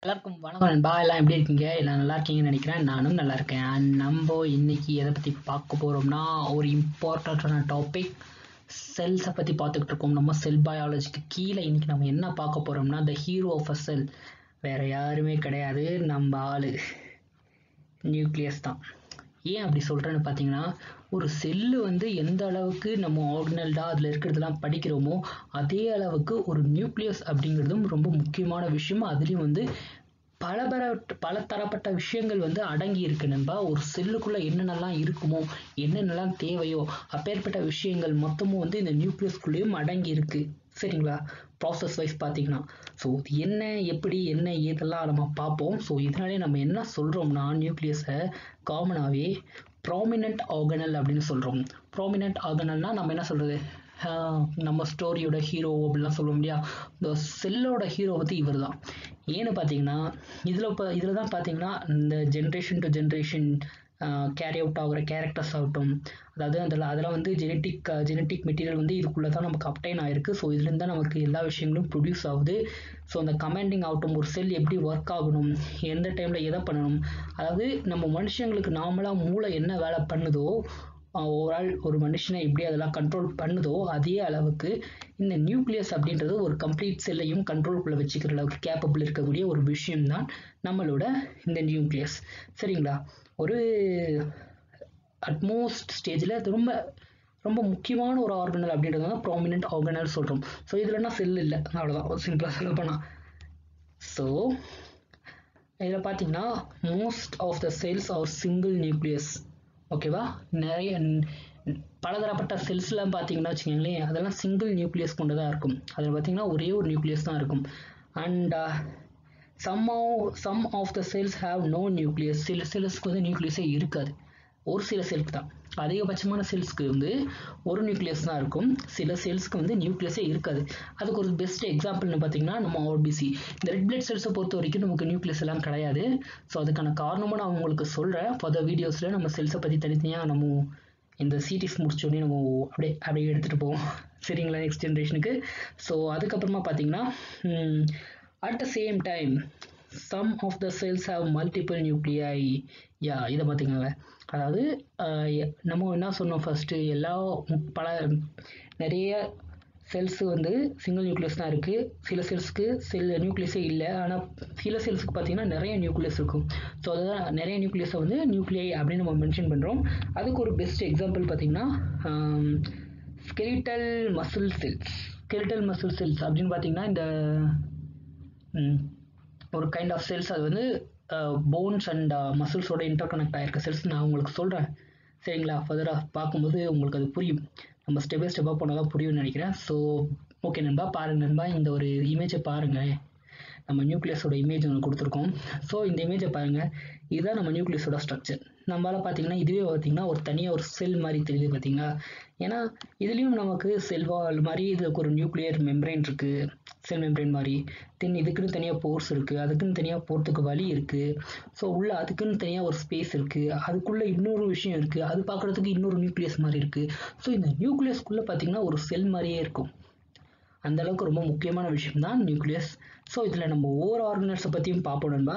எல்லாருக்கும் வணக்கம் நண்பா எல்லாம் எப்படி இருக்கீங்க எல்லாம் நல்லா இருக்கீங்கன்னு நினைக்கிறேன் நானும் நல்லா இருக்கேன் And நம்ம இன்னைக்கு எதை பற்றி பார்க்க போகிறோம்னா ஒரு இம்பார்ட்டண்ட்டான டாபிக் செல்ஸை பற்றி பார்த்துக்கிட்டு இருக்கோம் நம்ம செல் பயாலஜிக்கு கீழே இன்னைக்கு நம்ம என்ன பார்க்க போகிறோம்னா த ஹீரோ ஆஃப் அ செல் வேற யாருமே கிடையாது நம்ம ஆளு நியூக்ளியஸ் தான் ஏன் அப்படி சொல்கிறேன்னு பார்த்தீங்கன்னா ஒரு செல்லு வந்து எந்த அளவுக்கு நம்ம ஆர்டினல்டாக அதில் இருக்கிறதெல்லாம் படிக்கிறோமோ அதே அளவுக்கு ஒரு நியூக்ளியஸ் அப்படிங்கிறதும் ரொம்ப முக்கியமான விஷயம் அதுலேயும் வந்து பல பல பல தரப்பட்ட விஷயங்கள் வந்து அடங்கி இருக்கு நண்பா ஒரு செல்லுக்குள்ளே என்னென்னலாம் இருக்குமோ என்னென்னலாம் தேவையோ அப்பேற்பட்ட விஷயங்கள் மொத்தமும் வந்து இந்த நியூக்ளியஸ்குள்ளேயும் அடங்கி இருக்கு சரிங்களா ப்ராசஸ் வைஸ் பார்த்தீங்கன்னா ஸோ இது என்ன எப்படி என்ன ஏதெல்லாம் நம்ம பார்ப்போம் ஸோ இதனாலே நம்ம என்ன சொல்கிறோம்னா நியூக்ளியஸை காமனாகவே ப்ராமினன்ட் ஆர்கனல் அப்படின்னு சொல்கிறோம் ப்ராமினன்ட் ஆர்கனல்னா நம்ம என்ன சொல்கிறது நம்ம ஸ்டோரியோட ஹீரோ அப்படிலாம் சொல்லுவோம் இல்லையா இந்த செல்லோட ஹீரோ வந்து இவர் தான் ஏன்னு பார்த்தீங்கன்னா இதில் இப்போ இதில் தான் பார்த்தீங்கன்னா இந்த generation to generation carry out ஆகிற கேரக்டர்ஸ் ஆகட்டும் அதாவது அதில் அதெல்லாம் வந்து ஜெனட்டிக் ஜெனட்டிக் மெட்டீரியல் வந்து இதுக்குள்ளே தான் நமக்கு அப்டைன் ஆயிருக்கு ஸோ இதுலேருந்து தான் நமக்கு எல்லா விஷயங்களும் ப்ரொடியூஸ் ஆகுது ஸோ அந்த கமாண்டிங் ஆகட்டும் ஒரு செல் எப்படி ஒர்க் ஆகணும் எந்த டைமில் எதை பண்ணணும் அதாவது நம்ம மனுஷங்களுக்கு நார்மலாக மூளை என்ன வேலை பண்ணுதோ ஓவரால் ஒரு மனுஷனை எப்படி அதெல்லாம் கண்ட்ரோல் பண்ணுதோ அதே அளவுக்கு இந்த நியூக்ளியஸ் அப்படின்றது ஒரு கம்ப்ளீட் செல்லையும் கண்ட்ரோல்குள்ளே வச்சுக்கிற அளவுக்கு கேப்பபிள் இருக்கக்கூடிய ஒரு விஷயம்தான் நம்மளோட இந்த நியூக்ளியஸ் சரிங்களா ஒரு அட்மோஸ்ட் ஸ்டேஜில் அது ரொம்ப ரொம்ப முக்கியமான ஒரு ஆர்கனல் அப்படின்றது தான் ப்ராமினென்ட் ஆர்கனல் சொல்கிறோம் ஸோ இதுலன்னா செல் இல்லை அவ்வளோதான் சிம்பிளாக சொல்ல போனால் ஸோ இதில் பார்த்தீங்கன்னா most of the cells are single nucleus ஓகேவா நிறைய பலதரப்பட்ட செல்ஸ்லாம் பார்த்தீங்கன்னா வச்சுக்கோங்களேன் அதெல்லாம் சிங்கிள் நியூக்ளியஸ் கொண்டு தான் இருக்கும் அதில் பார்த்தீங்கன்னா ஒரே ஒரு நியூக்ளியஸ் தான் இருக்கும் and some some of the cells have no nucleus சில செல்ஸ்க்கு வந்து நியூக்ளியஸே இருக்காது ஒரு சில செல்க்கு தான் அதிகபட்சமான செல்ஸ்க்கு வந்து ஒரு நியூக்ளியஸ் தான் இருக்கும் சில செல்ஸ்க்கு வந்து நியூக்ளியஸே இருக்காது அதுக்கு ஒரு பெஸ்ட் எக்ஸாம்பிள்னு பார்த்தீங்கன்னா நம்ம ஆர்பிசி இந்த ரெட் பிளட் செல்ஸை பொறுத்த வரைக்கும் நமக்கு நியூக்ளியஸ் எல்லாம் கிடையாது ஸோ அதுக்கான காரணமும் நான் உங்களுக்கு சொல்கிறேன் ஃபர்தர் வீடியோஸில் நம்ம செல்ஸை பற்றி தனித்தனியாக நம்ம இந்த சீரிஸ் முடிச்சோடனே நம்ம அப்படியே அப்படியே எடுத்துகிட்டு போவோம் சரிங்களா நெக்ஸ்ட் ஜென்ரேஷனுக்கு ஸோ அதுக்கப்புறமா பார்த்தீங்கன்னா at the same time some of the cells have multiple nuclei யா இதை பார்த்தீங்களா அதாவது நம்ம என்ன சொன்னோம் ஃபஸ்ட்டு எல்லா பல நிறைய செல்ஸ் வந்து சிங்கிள் நியூக்ளியஸ் தான் இருக்குது சில செல்ஸ்க்கு செல் நியூக்ளியஸே இல்லை ஆனால் சில செல்ஸுக்கு பார்த்தீங்கன்னா நிறைய நியூக்ளியஸ் இருக்கும் ஸோ அதுதான் நிறைய நியூக்ளியஸை வந்து நியூக்ளியை அப்படின்னு நம்ம மென்ஷன் பண்ணுறோம் அதுக்கு ஒரு பெஸ்ட் எக்ஸாம்பிள் பார்த்தீங்கன்னா skeletal muscle cells skeletal muscle cells அப்படின்னு பார்த்தீங்கன்னா இந்த ஒரு கைண்ட் ஆஃப் செல்ஸ் அது வந்து போன்ஸ் அண்ட் மசில்ஸோட இன்டர் கனெக்ட் ஆகிருக்க செல்ஸ் நான் உங்களுக்கு சொல்கிறேன் சரிங்களா ஃபர்தராக பார்க்கும்போது உங்களுக்கு அது புரியும் நம்ம ஸ்டெப் பை ஸ்டெப்பாக போனால் தான் புரியும்னு நினைக்கிறேன் ஸோ ஓகே நண்பா பாருங்க நண்பா இந்த ஒரு இமேஜை பாருங்கள் நம்ம நியூக்ளியஸோட இமேஜ் ஒன்று கொடுத்துருக்கோம் ஸோ இந்த இமேஜை பாருங்கள் இதுதான் நம்ம நியூக்ளியஸோட ஸ்ட்ரக்சர் நம்மளால் பார்த்தீங்கன்னா இதுவே பார்த்தீங்கன்னா ஒரு தனியாக ஒரு செல் மாதிரி தெரியுது பார்த்தீங்களா ஏன்னா இதுலேயும் நமக்கு செல்வால் மாதிரி இதுக்கு ஒரு நியூக்ளியர் மெம்ப்ரெயின் இருக்குது செல் மெம்ப்ரெயின் மாதிரி தென் இதுக்குன்னு தனியாக போர்ஸ் இருக்குது அதுக்குன்னு தனியாக போகிறதுக்கு வழி இருக்குது ஸோ உள்ள அதுக்குன்னு தனியாக ஒரு ஸ்பேஸ் இருக்குது அதுக்குள்ளே இன்னொரு விஷயம் இருக்குது அது பார்க்குறதுக்கு இன்னொரு நியூக்ளியஸ் மாதிரி இருக்குது ஸோ இந்த நியூக்ளியஸ்க்குள்ளே பார்த்தீங்கன்னா ஒரு செல் மாதிரியே இருக்கும் அந்த அளவுக்கு ரொம்ப முக்கியமான விஷயம் தான் நியூக்ளியஸ் ஸோ இதில் நம்ம ஒவ்வொரு ஆர்கனல்ஸை பற்றியும் பார்ப்போம் நண்பா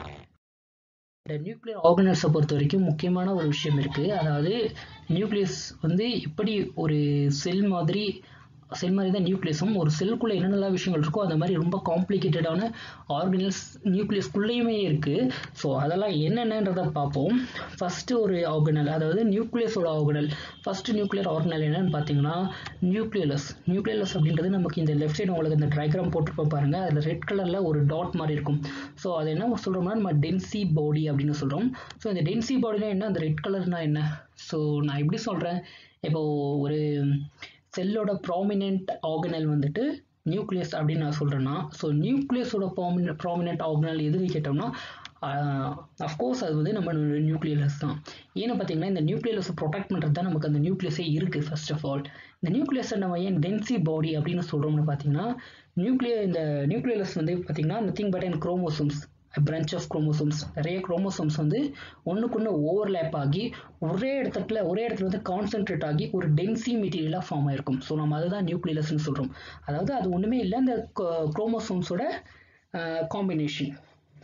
இந்த நியூக்ளியர் ஆர்கனல்ஸை பொறுத்த வரைக்கும் முக்கியமான ஒரு விஷயம் இருக்குது அதாவது நியூக்ளியஸ் வந்து எப்படி ஒரு செல் மாதிரி செல் மாதிரி தான் நியூக்ளியஸும் ஒரு செல்குள்ளே என்னென்னலாம் விஷயங்கள் இருக்கோ அந்த மாதிரி ரொம்ப காம்ப்ளிகேட்டடான ஆர்கனல்ஸ் நியூக்ளியஸ்குள்ளேயுமே இருக்குது ஸோ அதெல்லாம் என்னென்னன்றதை பார்ப்போம் ஃபஸ்ட்டு ஒரு ஆர்கனல் அதாவது நியூக்ளியஸோட ஆர்கனல் ஃபஸ்ட்டு நியூக்ளியர் ஆர்கனல் என்னன்னு பார்த்தீங்கன்னா நியூக்ளியலஸ் நியூக்ளியலஸ் அப்படின்றது நமக்கு இந்த லெஃப்ட் சைடு உங்களுக்கு இந்த ட்ரைக்ராம் போட்டிருப்போம் பாருங்கள் அதில் ரெட் கலரில் ஒரு டாட் மாதிரி இருக்கும் ஸோ அது என்ன சொல்கிறோம்னா நம்ம டென்சி பாடி அப்படின்னு சொல்கிறோம் ஸோ இந்த டென்சி பாடினா என்ன அந்த ரெட் கலர்னா என்ன ஸோ நான் எப்படி சொல்கிறேன் இப்போது ஒரு செல்லோட ப்ராமினென்ட் ஆர்கனல் வந்துட்டு நியூக்ளியஸ் அப்படின்னு நான் சொல்கிறேன்னா ஸோ நியூக்ளியஸோட ப்ராமினென்ட் ப்ராமினென்ட் ஆர்கனல் எதுன்னு கேட்டோம்னா அஃப்கோர்ஸ் அது வந்து நம்ம நியூக்ளியஸ் தான் ஏன்னு பார்த்தீங்கன்னா இந்த நியூக்ளியஸை ப்ரொடெக்ட் பண்ணுறது தான் நமக்கு அந்த நியூக்ளியஸே இருக்குது ஃபர்ஸ்ட் ஆஃப் ஆல் இந்த நியூக்ளியஸை நம்ம ஏன் டென்சி பாடி அப்படின்னு சொல்கிறோம்னு பார்த்தீங்கன்னா நியூக்ளியர் இந்த நியூக்ளியஸ் வந்து பார்த்தீங்கன்னா nothing but and chromosomes branch of chromosomes நிறைய குரோமோசோம்ஸ் வந்து ஒன்றுக்குன்னு ஓவர்லேப் ஆகி ஒரே இடத்துல ஒரே இடத்துல வந்து கான்சென்ட்ரேட் ஆகி ஒரு டென்சி மெட்டீரியலாக ஃபார்ம் ஆயிருக்கும் ஸோ நம்ம அதுதான் நியூக்ளியஸ்னு சொல்கிறோம் அதாவது அது ஒன்றுமே இல்லை இந்த குரோமோசோம்ஸோட காம்பினேஷன்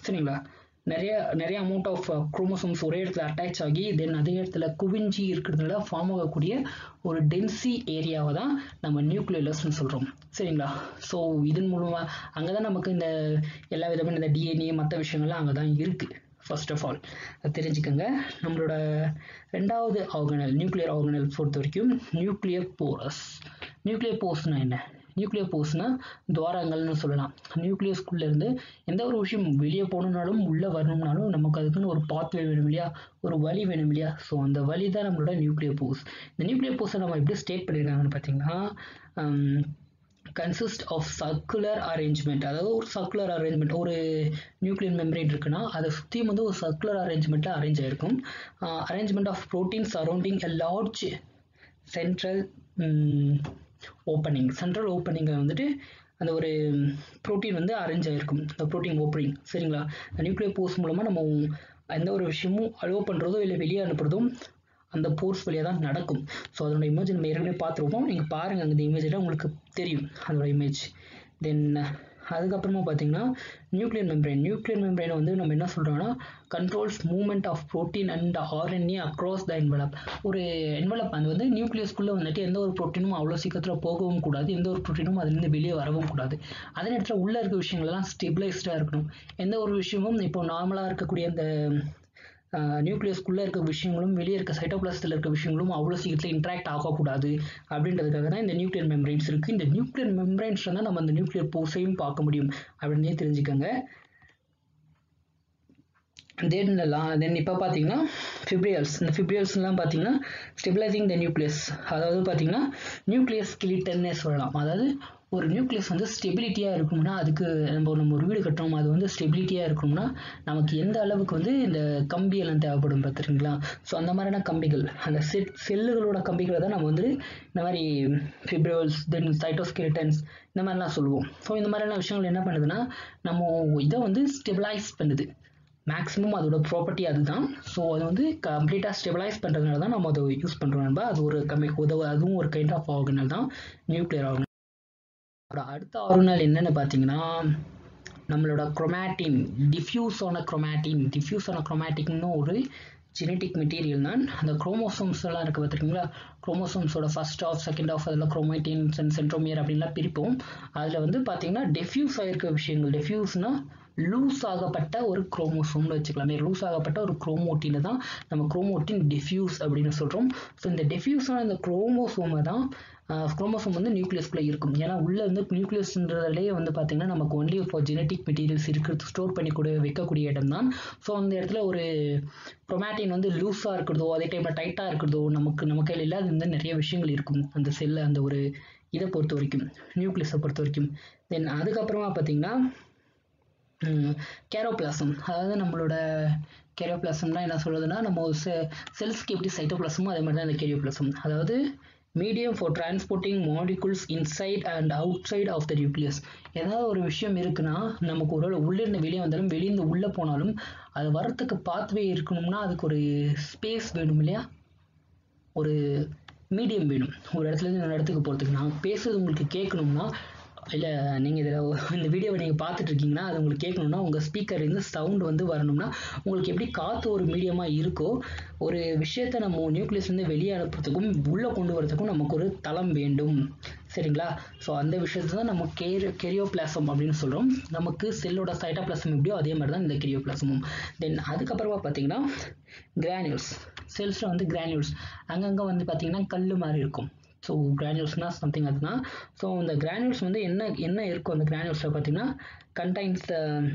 சரிங்களா நிறைய நிறைய அமௌண்ட் ஆஃப் குரோமோசோம்ஸ் ஒரே இடத்துல அட்டாச் ஆகி தென் அதே இடத்துல குவிஞ்சி இருக்கிறதுனால ஃபார்ம் ஆகக்கூடிய ஒரு டென்சி ஏரியாவை தான் நம்ம நியூக்ளியலஸ்ன்னு சொல்கிறோம் சரிங்களா ஸோ இதன் மூலமாக அங்கே தான் நமக்கு இந்த எல்லா விதமான இந்த டிஎன்ஏ மற்ற விஷயங்கள்லாம் அங்கே தான் இருக்குது ஃபர்ஸ்ட் ஆஃப் ஆல் அது தெரிஞ்சுக்கோங்க நம்மளோட ரெண்டாவது ஆர்கனல் நியூக்ளியர் ஆர்கனல் பொறுத்த வரைக்கும் நியூக்ளியர் போரஸ் நியூக்ளியர் போர்ஸ்னா என்ன நியூக்ளியர் போர்ஸ்னா துவாரங்கள்னு சொல்லலாம் நியூக்ளியஸ்குள்ளே இருந்து எந்த ஒரு விஷயம் வெளியே போகணுன்னாலும் உள்ளே வரணும்னாலும் நமக்கு அதுக்குன்னு ஒரு பாத்வே வேணும் இல்லையா ஒரு வழி வேணும் இல்லையா ஸோ அந்த வழி தான் நம்மளோட நியூக்ளியர் போர்ஸ் இந்த நியூக்ளியர் போர்ஸை நம்ம எப்படி ஸ்டேட் பண்ணியிருக்காங்கன்னு பார்த்தீங்கன்னா கன்சிஸ்ட் ஆஃப் சர்க்குலர் அரேஞ்ச்மெண்ட் அதாவது ஒரு சர்க்குலர் அரேஞ்ச்மெண்ட் ஒரு நியூக்ளியர் மெம்பரேன் இருக்குன்னா அதை சுற்றியும் வந்து ஒரு சர்க்குலர் அரேஞ்ச்மெண்ட்டில் அரேஞ்ச் ஆயிருக்கும் arrangement of protein surrounding a large central opening central ஓப்பனிங்கை வந்துட்டு அந்த ஒரு ப்ரோட்டீன் வந்து அரேஞ்ச் ஆகிருக்கும் இந்த ப்ரோட்டீன் ஓப்பனிங் சரிங்களா நியூக்ளியர் போர்ஸ் மூலமாக நம்ம எந்த ஒரு விஷயமும் அலோவ் பண்ணுறதோ இல்லை வெளியே அனுப்புறதும் அந்த போர்ஸ் வழியாக தான் நடக்கும் ஸோ அதோட இமேஜ் நம்ம ஏற்கனவே பார்த்துருப்போம் நீங்கள் பாருங்கள் அந்த இமேஜில் உங்களுக்கு தெரியும் அதோட இமேஜ் தென் அதுக்கப்புறமா பார்த்தீங்கன்னா நியூக்ளியர் மெம்பரைன் நியூக்ளியர் மெம்பரைனை வந்து நம்ம என்ன சொல்கிறோம்னா controls movement of protein and RNA across the envelope ஒரு என்வலப் அது வந்து நியூக்ளியஸ்குள்ளே வந்துட்டு எந்த ஒரு ப்ரோட்டீனும் அவ்வளோ சீக்கிரத்தில் போகவும் கூடாது எந்த ஒரு ப்ரோட்டீனும் அதுலேருந்து வெளியே வரவும் கூடாது அதே நேரத்தில் உள்ளே இருக்க விஷயங்கள்லாம் ஸ்டெபிளைஸ்டாக இருக்கணும் எந்த ஒரு விஷயமும் இப்போ நார்மலாக இருக்கக்கூடிய அந்த நியூக்ளியஸ்குள்ளே இருக்க விஷயங்களும் வெளியே இருக்க சைட்டோபிளாஸ்டில் இருக்க விஷயங்களும் அவ்வளோ சீக்கிரத்தில் இன்ட்ராக்ட் ஆகக்கூடாது அப்படின்றதுக்காக தான் இந்த நியூக்ளியர் மெம்பரைன்ஸ் இருக்குது இந்த நியூக்ளியர் மெம்பரைன்ஸில் தான் நம்ம அந்த நியூக்ளியர் போர்ஸையும் பார்க்க முடியும் அப்படின்னே தெரிஞ்சுக்கோங்க தென் தென் இப்போ பார்த்தீங்கன்னா ஃபிப்ரியல்ஸ் இந்த ஃபிப்ரியல்ஸ்லாம் பார்த்தீங்கன்னா ஸ்டெபிலைசிங் த நியூக்ளியஸ் அதாவது பார்த்தீங்கன்னா நியூக்ளியஸ் கிளிட்டன்னே சொல்லலாம் அதாவது ஒரு நியூக்ளியஸ் வந்து ஸ்டெபிலிட்டியாக இருக்கணும்னா அதுக்கு நம்ம நம்ம ஒரு வீடு கட்டுறோம் அது வந்து ஸ்டெபிலிட்டியாக இருக்கணும்னா நமக்கு எந்த அளவுக்கு வந்து இந்த கம்பி எல்லாம் தேவைப்படும் பார்த்துருங்களா ஸோ அந்த மாதிரியான கம்பிகள் அந்த செட் செல்லுகளோட கம்பிகளை தான் நம்ம வந்து இந்த மாதிரி ஃபிப்ரவல்ஸ் தென் சைட்டோஸ்கெலிட்டன்ஸ் இந்த மாதிரிலாம் சொல்லுவோம் ஸோ இந்த மாதிரியான விஷயங்கள் என்ன பண்ணுதுன்னா நம்ம இதை வந்து ஸ்டெபிளைஸ் பண்ணுது மேக்ஸிமம் அதோட ப்ராப்பர்ட்டி அதுதான் ஸோ அது வந்து கம்ப்ளீட்டாக ஸ்டெபிளைஸ் பண்ணுறதுனால தான் நம்ம அதை யூஸ் பண்ணுறோம் நண்பா அது ஒரு கம்மி உதவு அதுவும் ஒரு கைண்ட் ஆஃப் ஆர்கனல் தான் நியூக்ளியர் ஆர்கனல் அப்புறம் அடுத்த ஆர்கனல் என்னென்னு பார்த்தீங்கன்னா நம்மளோட குரோமேட்டின் டிஃப்யூஸ் ஆன குரோமேட்டின் டிஃப்யூஸ் ஆன குரோமேட்டிக்னு ஒரு ஜெனட்டிக் மெட்டீரியல் தான் அந்த குரோமோசோம்ஸ் எல்லாம் இருக்குது பார்த்துருக்கீங்களா குரோமோசோம்ஸோட ஃபர்ஸ்ட் ஆஃப் செகண்ட் ஆஃப் அதில் குரோமேட்டின்ஸ் அண்ட் சென்ட்ரோமியர் அப்படின்லாம் பிரிப்போம் அதில் வந்து பார்த்தீங்கன்னா டெஃப்யூஸ் ஆகிருக்க விஷயங்கள் டெஃப்யூஸ்னால் லூஸ் ஆகப்பட்ட ஒரு குரோமோசோம்னு வச்சுக்கலாமே லூஸ் ஆகப்பட்ட ஒரு குரோமோட்டினை தான் நம்ம குரோமோட்டின் டெஃப்யூஸ் அப்படின்னு சொல்கிறோம் ஸோ இந்த டெஃப்யூஸான இந்த குரோமோசோமை தான் குரோமோசோம் வந்து நியூக்ளியஸ்குள்ளே இருக்கும் ஏன்னா உள்ளே வந்து நியூக்ளியஸ்ன்றதுலேயே வந்து பார்த்திங்கன்னா நமக்கு ஒன்லி ஃபார் ஜெனட்டிக் மெட்டீரியல்ஸ் இருக்கிறது ஸ்டோர் பண்ணி கூட வைக்கக்கூடிய இடம் தான் ஸோ அந்த இடத்துல ஒரு க்ரோமேட்டின் வந்து லூஸாக இருக்கிறதோ அதே டைமில் டைட்டாக இருக்கிறதோ நமக்கு நம்ம கையில் இல்லாத இந்த நிறைய விஷயங்கள் இருக்கும் அந்த செல்லை அந்த ஒரு இதை பொறுத்த வரைக்கும் நியூக்ளியஸை பொறுத்த வரைக்கும் தென் அதுக்கப்புறமா பார்த்திங்கன்னா கேரோபிளாசம் அதாவது நம்மளோட கேரியோபிளாசம்னா என்ன சொல்றதுன்னா நம்ம செ செல்ஸ்க்கு எப்படி சைட்டோபிளாசமோ அதே மாதிரி தான் இந்த கேரியோபிளாசம் அதாவது medium for transporting molecules inside and outside of the nucleus ஏதாவது ஒரு விஷயம் இருக்குன்னா நமக்கு ஒரு உள்ளிருந்து வெளியே வந்தாலும் வெளியிருந்து உள்ளே போனாலும் அது வரத்துக்கு பாத்வே இருக்கணும்னா அதுக்கு ஒரு ஸ்பேஸ் வேணும் இல்லையா ஒரு மீடியம் வேணும் ஒரு இடத்துலேருந்து இன்னொரு இடத்துக்கு போகிறதுக்கு நான் பேசுறது உங்களுக்கு கேட்கணும்னா இல்லை நீங்கள் இதில் இந்த வீடியோவை நீங்கள் பார்த்துட்டு இருக்கீங்கன்னா அது உங்களுக்கு கேட்கணும்னா உங்கள் ஸ்பீக்கர்லேருந்து சவுண்ட் வந்து வரணும்னா உங்களுக்கு எப்படி காற்று ஒரு மீடியமாக இருக்கோ ஒரு விஷயத்தை நம்ம நியூக்ளியஸ்லேருந்து வெளியே அனுப்புறதுக்கும் உள்ளே கொண்டு வரதுக்கும் நமக்கு ஒரு தளம் வேண்டும் சரிங்களா ஸோ அந்த விஷயத்தை தான் நம்ம கேரி கெரியோபிளாசம் அப்படின்னு சொல்கிறோம் நமக்கு செல்லோட சைட்டோபிளாசம் எப்படியோ அதே மாதிரி தான் இந்த கெரியோபிளாசமும் தென் அதுக்கப்புறமா பார்த்தீங்கன்னா கிரானியூல்ஸ் செல்ஸில் வந்து கிரானியூல்ஸ் அங்கங்கே வந்து பார்த்தீங்கன்னா கல் மாதிரி இருக்கும் ஸோ கிரானியூல்ஸ்னா சம்திங் அதுதான் ஸோ இந்த கிரானியூல்ஸ் வந்து என்ன என்ன இருக்கும் அந்த கிரானியூல்ஸில் பார்த்தீங்கன்னா contains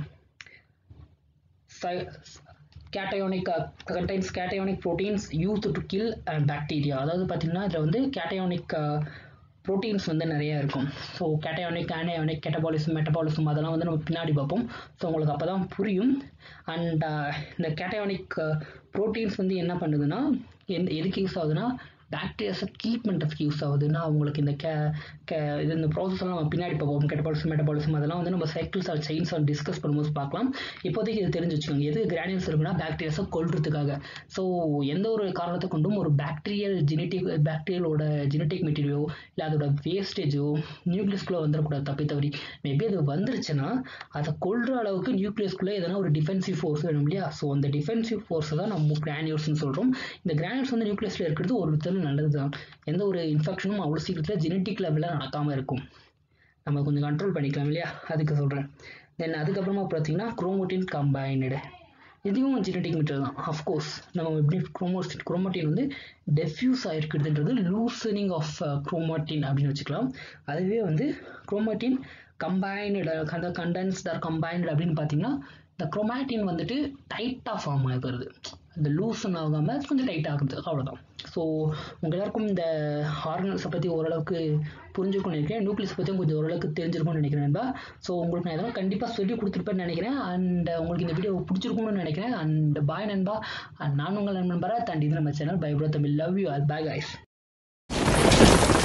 cationic contains cationic proteins use to kill bacteria அதாவது பார்த்தீங்கன்னா இதில் வந்து கேட்டயோனிக் ப்ரோட்டீன்ஸ் வந்து நிறைய இருக்கும் so cationic anionic catabolism metabolism அதெல்லாம் வந்து நம்ம பின்னாடி பார்ப்போம் ஸோ உங்களுக்கு அப்போ தான் புரியும் அண்ட் இந்த கேட்டயோனிக் ப்ரோட்டீன்ஸ் வந்து என்ன பண்ணுதுன்னா எந்த எதுக்கு யூஸ் ஆகுதுன்னா பாக்டீரியாஸை கில் பண்ணுறதுக்கு யூஸ் ஆகுதுன்னா அவங்களுக்கு இந்த கே கே இது இந்த ப்ராசஸ் எல்லாம் நம்ம பின்னாடி பார்ப்போம் கெட்டபாலிசம் மெட்டபாலிசம் அதெல்லாம் வந்து நம்ம cycles or chains or discuss பண்ணும்போது பார்க்கலாம் இப்போதைக்கு இது தெரிஞ்சு வச்சுக்கோங்க எது கிரானியல்ஸ் இருக்குன்னா பாக்டீரியாஸை கொல்றதுக்காக ஸோ எந்த ஒரு காரணத்தை கொண்டும் ஒரு பாக்டீரியல் ஜெனட்டிக் பாக்டீரியலோட ஜெனட்டிக் மெட்டீரியலோ இல்லை அதோட வேஸ்டேஜோ நியூக்ளியஸ்குள்ளே வந்துடக்கூடாது தப்பி தவறி மேபி அது வந்துருச்சுன்னா அதை கொல்ற அளவுக்கு நியூக்ளியஸ்குள்ளே எதனா ஒரு டிஃபென்சிவ் ஃபோர்ஸ் வேணும் இல்லையா ஸோ அந்த டிஃபென்சிவ் ஃபோர்ஸை தான் நம்ம கிரானியூல்ஸ்னு சொல்கிறோம் இந்த கிரானியூல்ஸ் வந்து நியூக்ளியஸில் இருக்கிறது ஒரு விதத்தில் நல்லது தான் எந்த ஒரு இன்ஃபெக்ஷனும் அவ்வளோ சீக்கிரத்தில் ஜெனட்டிக் லெவலில் நடக்காமல் இருக்கும் நம்ம கொஞ்சம் கண்ட்ரோல் பண்ணிக்கலாம் இல்லையா அதுக்கு சொல்கிறேன் தென் அதுக்கப்புறமா பார்த்தீங்கன்னா குரோமோட்டின் கம்பைனடு இதுவும் ஜெனட்டிக் மெட்டீரியல் தான் அஃப்கோர்ஸ் நம்ம எப்படி குரோமோஸ்டின் குரோமோட்டின் வந்து டெஃப்யூஸ் ஆகிருக்குதுன்றது லூசனிங் ஆஃப் குரோமோட்டின் அப்படின்னு வச்சுக்கலாம் அதுவே வந்து குரோமோட்டின் கம்பைனடு அந்த கண்டென்ஸ்ட் ஆர் கம்பைனடு அப்படின்னு பார்த்தீங்கன்னா இந்த குரோமேட்டின் வந்துட்டு டைட்டாக ஃபார்ம் ஆகி வருது இந்த லூசன் ஆகாமல் கொஞ்சம் டைட் ஆகுது அவ்வளோதான் ஸோ உங்கள் எல்லாருக்கும் இந்த ஹார்மோன்ஸை பற்றி ஓரளவுக்கு புரிஞ்சுக்கணும்னு நினைக்கிறேன் நியூக்ளியஸ் பற்றியும் கொஞ்சம் ஓரளவுக்கு தெரிஞ்சிருக்கும்னு நினைக்கிறேன் நண்பா ஸோ உங்களுக்கு நான் இதெல்லாம் கண்டிப்பாக சொல்லி கொடுத்துருப்பேன்னு நினைக்கிறேன் அண்ட் உங்களுக்கு இந்த வீடியோ பிடிச்சிருக்கும்னு நினைக்கிறேன் அண்ட் பாய் நண்பா அண்ட் நான் உங்கள் நண்பன் பரத் அண்ட் இது நம்ம channel by bro Tamil love you all bye guys